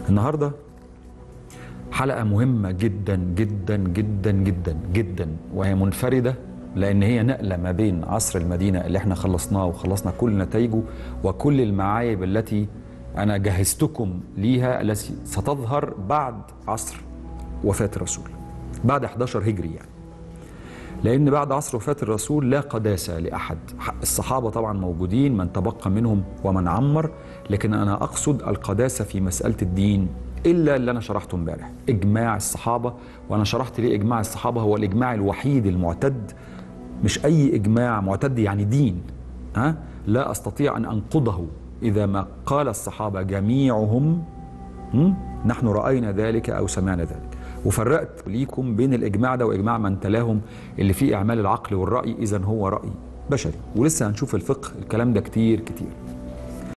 النهارده حلقة مهمة جدا جدا جدا جدا جدا وهي منفردة لأن هي نقلة ما بين عصر المدينة اللي احنا خلصناه وخلصنا كل نتائجه وكل المعايب التي أنا جهزتكم ليها التي ستظهر بعد عصر وفاة الرسول بعد 11 هجري يعني لأن بعد عصر وفاة الرسول لا قداسة لأحد الصحابة طبعا موجودين من تبقى منهم ومن عمر لكن أنا أقصد القداسة في مسألة الدين إلا اللي أنا شرحته امبارح إجماع الصحابة وأنا شرحت ليه إجماع الصحابة هو الإجماع الوحيد المعتد مش أي إجماع معتد يعني دين ها لا أستطيع أن أنقضه إذا ما قال الصحابة جميعهم م? نحن رأينا ذلك أو سمعنا ذلك وفرقت ليكم بين الإجماع ده وإجماع من تلاهم اللي فيه إعمال العقل والرأي إذا هو رأي بشري ولسه هنشوف الفقه الكلام ده كتير كتير